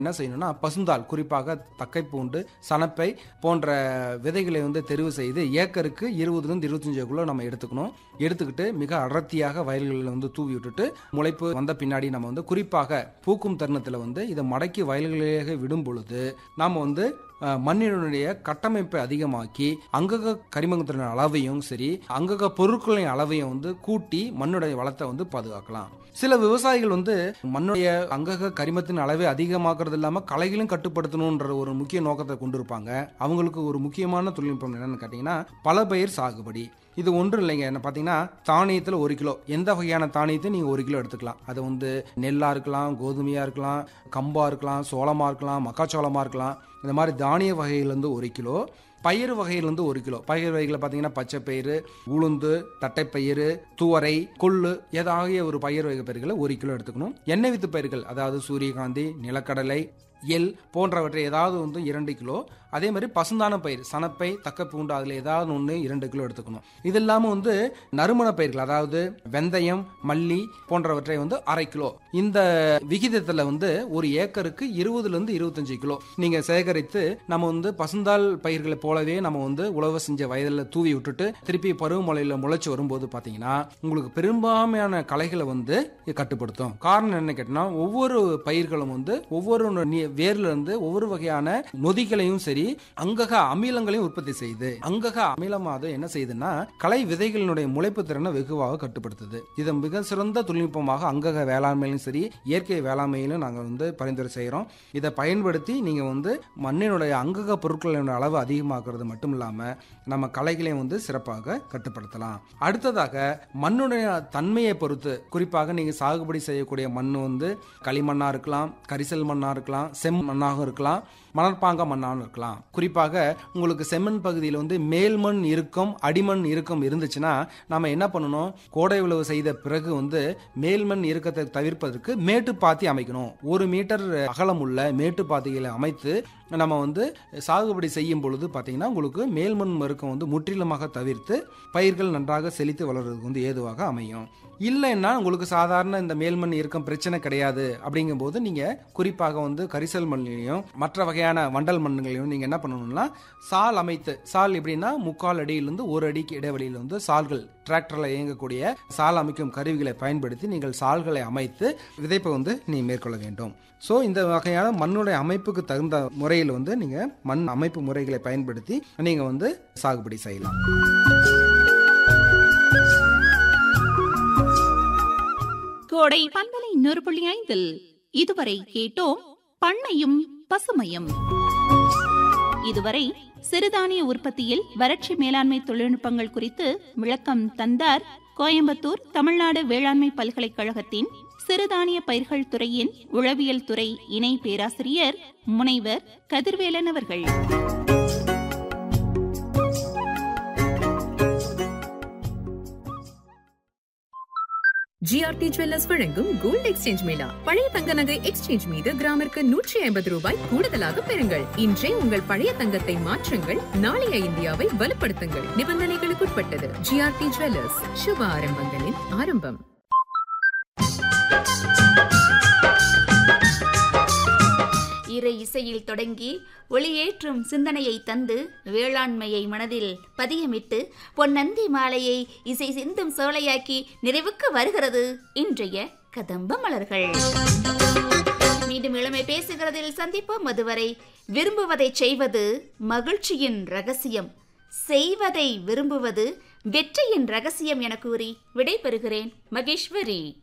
என்ன செய்யணும்னா பசுந்தாள் குறிப்பாக தக்கைப்பூண்டு சணப்பை போன்ற விதைகளை வந்து தெரிவு செய்து ஏக்கருக்கு இருபதுலேருந்து இருபத்தஞ்சுக்குள்ள நம்ம எடுத்துக்கணும் எடுத்துக்கிட்டு மிக அடர்த்தியாக வயல்களில் வந்து தூவி விட்டுட்டு முளைப்பு வந்த பின்னாடி நம்ம வந்து குறிப்பாக பூக்கும் தருணத்தில் வந்து இதை மடக்கி வயல்களிலேயே விடும் பொழுது நாம் வந்து அஹ், மண்ணினுடைய கட்டமைப்பை அதிகமாக்கி அங்கக கரிமங்கத்தின் அளவையும் சரி அங்கக பொருட்களின் அளவையும் வந்து கூட்டி மண்ணுடைய வளத்தை வந்து பாதுகாக்கலாம் சில விவசாயிகள் வந்து மண்ணுடைய அங்கக கரிமத்தின் அளவை அதிகமாக்குறது இல்லாம களைகளும் கட்டுப்படுத்தணுன்ற ஒரு முக்கிய நோக்கத்தை கொண்டிருப்பாங்க அவங்களுக்கு ஒரு முக்கியமான தொழில்நுட்பம் என்னன்னு கேட்டீங்கன்னா பல பயிர் சாகுபடி இது ஒன்றும் இல்லைங்க என்ன பார்த்தீங்கன்னா தானியத்தில் ஒரு கிலோ எந்த வகையான தானியத்தை நீங்கள் ஒரு கிலோ எடுத்துக்கலாம் அது வந்து நெல்லாக இருக்கலாம் கோதுமையாக இருக்கலாம் கம்பா இருக்கலாம் சோளமாக இருக்கலாம் மக்காச்சோளமாக இருக்கலாம் இந்த மாதிரி தானிய வகையிலேருந்து ஒரு கிலோ பயிர் வகையிலேருந்து ஒரு கிலோ பயிர் வகைகளை பார்த்தீங்கன்னா பச்சை பயிறு உளுந்து தட்டைப்பயிறு துவரை கொள்ளு ஏதாகிய ஒரு பயிர் வகை பயிர்களை ஒரு கிலோ எடுத்துக்கணும் எண்ணெய் வித்து பயிர்கள் அதாவது சூரியகாந்தி நிலக்கடலை எள் போன்றவற்றை ஏதாவது வந்து இரண்டு கிலோ அதே மாதிரி பசுந்தான பயிர் சணப்பை தக்க பூண்டு அதில் ஏதாவது ஒன்று இரண்டு கிலோ எடுத்துக்கணும் இது இல்லாமல் வந்து நறுமண பயிர்கள் அதாவது வெந்தயம் மல்லி போன்றவற்றை வந்து அரை கிலோ இந்த விகிதத்தில் வந்து ஒரு ஏக்கருக்கு இருபதுலேருந்து இருபத்தஞ்சு கிலோ நீங்கள் சேகரித்து நம்ம வந்து பசுந்தாள் பயிர்களை போலவே நம்ம வந்து உழவு செஞ்ச வயதில் தூவி விட்டுட்டு திருப்பி பருவமழையில் முளைச்சி வரும்போது பார்த்தீங்கன்னா உங்களுக்கு பெரும்பான்மையான களைகளை வந்து இது கட்டுப்படுத்தும் காரணம் என்ன கேட்டோம்னா ஒவ்வொரு பயிர்களும் வந்து ஒவ்வொரு நீ- வேர்ல இருந்து ஒவ்வொரு வகையான நொதிகளையும் சரி அங்கக அமிலங்களையும் உற்பத்தி செய்யுது அங்கக அமிலமாவது என்ன செய்யுதுன்னா களை விதைகளினுடைய முளைப்பு திறனை வெகுவாக கட்டுப்படுத்துது இது மிக சிறந்த தொழில்நுட்பமாக அங்கக வேளாண்மையிலும் சரி இயற்கை வேளாண்மையிலும் நாங்கள் வந்து பரிந்துரை செய்கிறோம் இதை பயன்படுத்தி நீங்கள் வந்து மண்ணினுடைய அங்கக பொருட்களினுடைய அளவு அதிகமாக்குறது மட்டும் இல்லாமல் நம்ம களைகளையும் வந்து சிறப்பாக கட்டுப்படுத்தலாம் அடுத்ததாக மண்ணுடைய தன்மையை பொறுத்து குறிப்பாக நீங்கள் சாகுபடி செய்யக்கூடிய மண் வந்து களிமண்ணாக இருக்கலாம் கரிசல் மண்ணாக இருக்கலாம் செம் மண்ணாகவும் இருக்கலாம் மணற்பாங்க மண்ணாகவும் இருக்கலாம் குறிப்பாக உங்களுக்கு செம்மண் பகுதியில் வந்து மேல்மண் இருக்கும் அடிமண் இருக்கும் இருந்துச்சுன்னா நம்ம என்ன பண்ணணும் கோடை உழவு செய்த பிறகு வந்து மேல்மண் இறுக்கத்தை தவிர்ப்பதற்கு மேட்டுப்பாத்தி அமைக்கணும் ஒரு மீட்டர் அகலம் உள்ள மேட்டுப்பாத்திகளை அமைத்து நம்ம வந்து சாகுபடி செய்யும் பொழுது பார்த்தீங்கன்னா உங்களுக்கு மேல்மண் மறுக்கம் வந்து முற்றிலுமாக தவிர்த்து பயிர்கள் நன்றாக செழித்து வளர்றதுக்கு வந்து ஏதுவாக அமையும் இல்லைன்னா உங்களுக்கு சாதாரண இந்த மேல்மண் இருக்கும் பிரச்சனை கிடையாது அப்படிங்கும்போது நீங்கள் குறிப்பாக வந்து கரிசல் மண்ணிலையும் மற்ற வகையான வண்டல் மண்ணுகளையும் நீங்கள் என்ன பண்ணணும்னா சால் அமைத்து சால் எப்படின்னா முக்கால் அடியிலிருந்து ஒரு அடிக்கு இடைவெளியில் வந்து சால்கள் டிராக்டரில் இயங்கக்கூடிய சால் அமைக்கும் கருவிகளை பயன்படுத்தி நீங்கள் சால்களை அமைத்து விதைப்பை வந்து நீ மேற்கொள்ள வேண்டும் ஸோ இந்த வகையான மண்ணுடைய அமைப்புக்கு தகுந்த முறையில் வந்து நீங்கள் மண் அமைப்பு முறைகளை பயன்படுத்தி நீங்கள் வந்து சாகுபடி செய்யலாம் கோடை பண்பலை நூறு புள்ளி ஐந்தில் இதுவரை கேட்டோம் பண்ணையும் பசுமையும் இதுவரை சிறுதானிய உற்பத்தியில் வறட்சி மேலாண்மை தொழில்நுட்பங்கள் குறித்து விளக்கம் தந்தார் கோயம்புத்தூர் தமிழ்நாடு வேளாண்மை பல்கலைக்கழகத்தின் சிறுதானிய பயிர்கள் துறையின் உளவியல் துறை இணை பேராசிரியர் முனைவர் கதிர்வேலன் அவர்கள் ஜிஆர்டி ஜுவல்லர்ஸ் வழங்கும் கோல்ட் எக்ஸ்சேஞ்ச் மேளா பழைய தங்க நகை எக்ஸ்சேஞ்ச் மீது கிராமிற்கு நூற்றி ஐம்பது ரூபாய் கூடுதலாக பெறுங்கள் இன்றே உங்கள் பழைய தங்கத்தை மாற்றுங்கள் நாளைய இந்தியாவை வலுப்படுத்துங்கள் நிபந்தனைகளுக்குட்பட்டது ஜிஆர்டி ஜுவல்லர்ஸ் சுப ஆரம்பங்களின் ஆரம்பம் இறை இசையில் தொடங்கி ஒளியேற்றும் சிந்தனையை தந்து வேளாண்மையை மனதில் பதியமிட்டு பொன்னந்தி மாலையை இசை சிந்தும் சோலையாக்கி நிறைவுக்கு வருகிறது இன்றைய கதம்ப மலர்கள் மீண்டும் இளமை பேசுகிறதில் சந்திப்போம் அதுவரை விரும்புவதை செய்வது மகிழ்ச்சியின் ரகசியம் செய்வதை விரும்புவது வெற்றியின் ரகசியம் என கூறி விடைபெறுகிறேன் மகேஸ்வரி